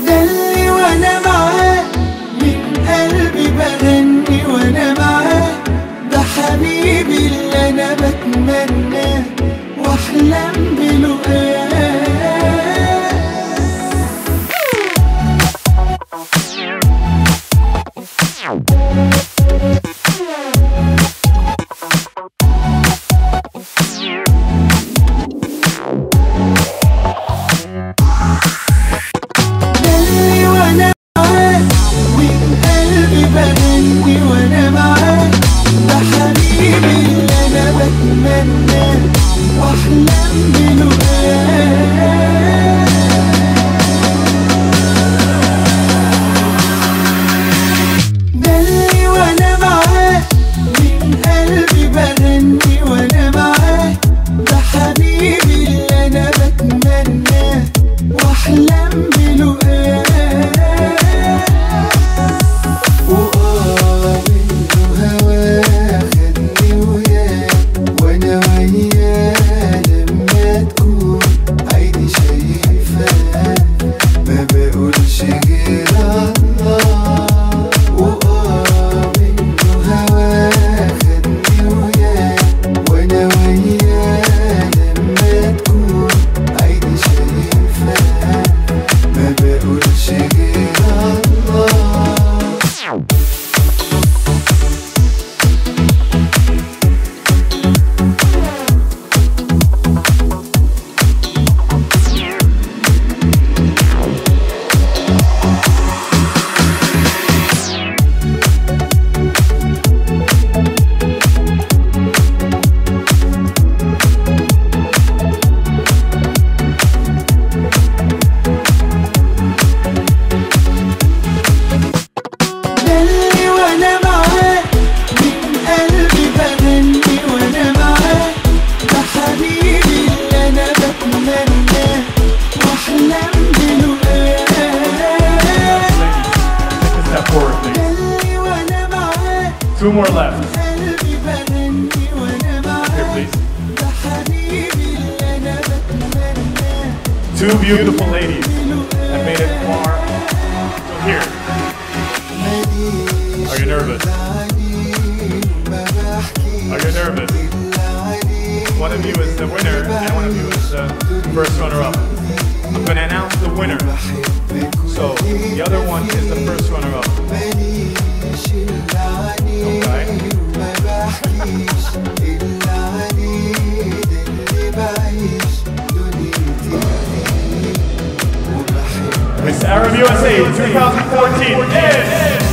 ده اللي وانا معاه من قلبي بغني وانا معاه ده حبيبي اللي انا بتمناه واحلم بلقاه دلي وانا معاه من قلبي بغني وانا معاه ده حبيبي اللي انا بتمناه واحلم بلقاه دلي وانا معاه من قلبي بغني وانا معاه ده حبيبي اللي انا بتمناه واحلم بلقاه وآه منه هواه خدني وياه وانا وياه لما تكون عيني شايفاه ما بقولش غير الله وآه منه هواه خدني وياه وانا وياه لما تكون عيني شايفاه ما بقولش غير الله دلي وانا معاه من قلبي بغني وانا معاه ده حبيبي اللي انا بتمناه واحلم بلقاه Take a step forward, please. دلي وانا معاه Two more left. قلبي بغني وانا Here, معاه please. ده حبيبي اللي انا بتمناه Two beautiful ladies that made it far till here. Are you nervous? Are you nervous? One of you is the winner, and one of you is the first runner-up. I'm going to announce the winner. So the other one is the first runner-up. Okay. Miss Arab USA 2014 is